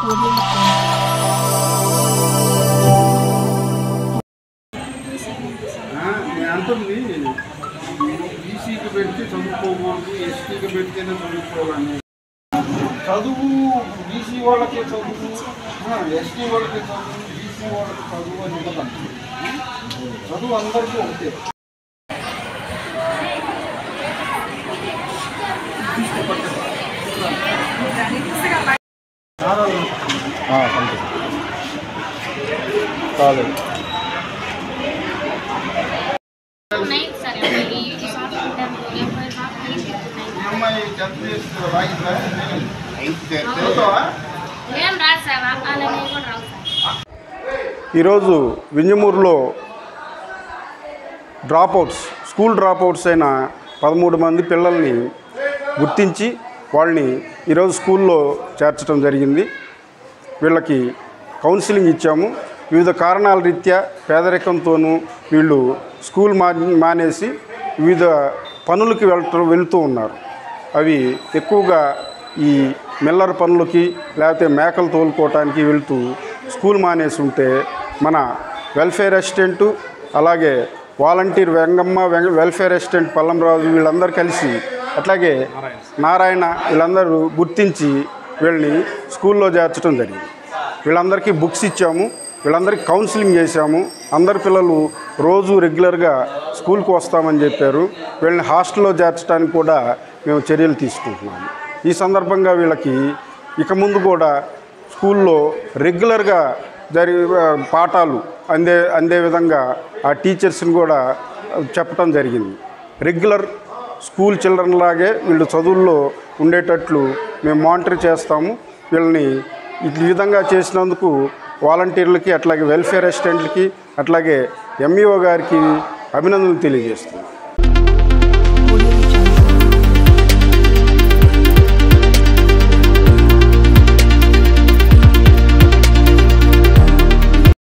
ఆ, నేను అంటుంది బీసీకి పెడితే చదువుకోకూడదు ఎస్టీకి పెడితేనే చదువుకోవాలని చదువు బీసీ వాళ్ళకే చదువు ఎస్టీ వాళ్ళకే చదువు బీసీ వాళ్ళకి చదువు అని ఉండదండి చదువు అందరికీ ఒకటే కాలేదు ఉన్నాయి సరే ఈ ఈ సాఫ్ట్ ఇంటర్వ్యూ ఎంప్లాయీ సాఫ్ట్ ఈ అమ్మాయి టెన్త్ చేసి రాయిందా చదువుతావా ఏం రాదు సార్ అలానే కూడా రావు సార్ ఈరోజు వింజమూరులో డ్రాప్అవుట్స్ స్కూల్ డ్రాప్అవుట్స్ అయిన పదమూడు మంది పిల్లల్ని గుర్తించి వాళ్ళని ఈరోజు స్కూల్లో చేర్చడం జరిగింది వీళ్ళకి కౌన్సిలింగ్ ఇచ్చాము వివిధ కారణాల రీత్యా పేదరికంతోనూ వీళ్ళు స్కూల్ మా మానేసి వివిధ పనులకి వెళ్తూ వెళ్తూ ఉన్నారు అవి ఎక్కువగా ఈ మిల్లర్ పనులకి లేకపోతే మేకలు తోలుకోవటానికి వెళ్తూ స్కూల్ మానేసి ఉంటే మన వెల్ఫేర్ అసిస్టెంటు అలాగే వాలంటీర్ వెంగమ్మ వెంగ వెల్ఫేర్ అసిస్టెంట్ పల్లంరాజు వీళ్ళందరూ కలిసి అట్లాగే నారాయణ వీళ్ళందరూ గుర్తించి వీళ్ళని స్కూల్లో చేర్చడం జరిగింది వీళ్ళందరికీ బుక్స్ ఇచ్చాము వీళ్ళందరికీ కౌన్సిలింగ్ చేశాము అందరి పిల్లలు రోజు రెగ్యులర్గా స్కూల్కి వస్తామని చెప్పారు వీళ్ళని హాస్టల్లో చేర్చడానికి కూడా మేము చర్యలు తీసుకుంటున్నాము ఈ సందర్భంగా వీళ్ళకి ఇక ముందు కూడా స్కూల్లో రెగ్యులర్గా జరి పాఠాలు అందే అందే విధంగా ఆ టీచర్స్ని కూడా చెప్పడం జరిగింది రెగ్యులర్ స్కూల్ చిల్డ్రన్ లాగే వీళ్ళు చదువుల్లో ఉండేటట్లు మేము మానిటర్ చేస్తాము వీళ్ళని ఈ విధంగా చేసినందుకు వాలంటీర్లకి అట్లాగే వెల్ఫేర్ అసిస్టెంట్లకి అట్లాగే ఎంఈఓ గారికి అభినందనలు తెలియజేస్తున్నాం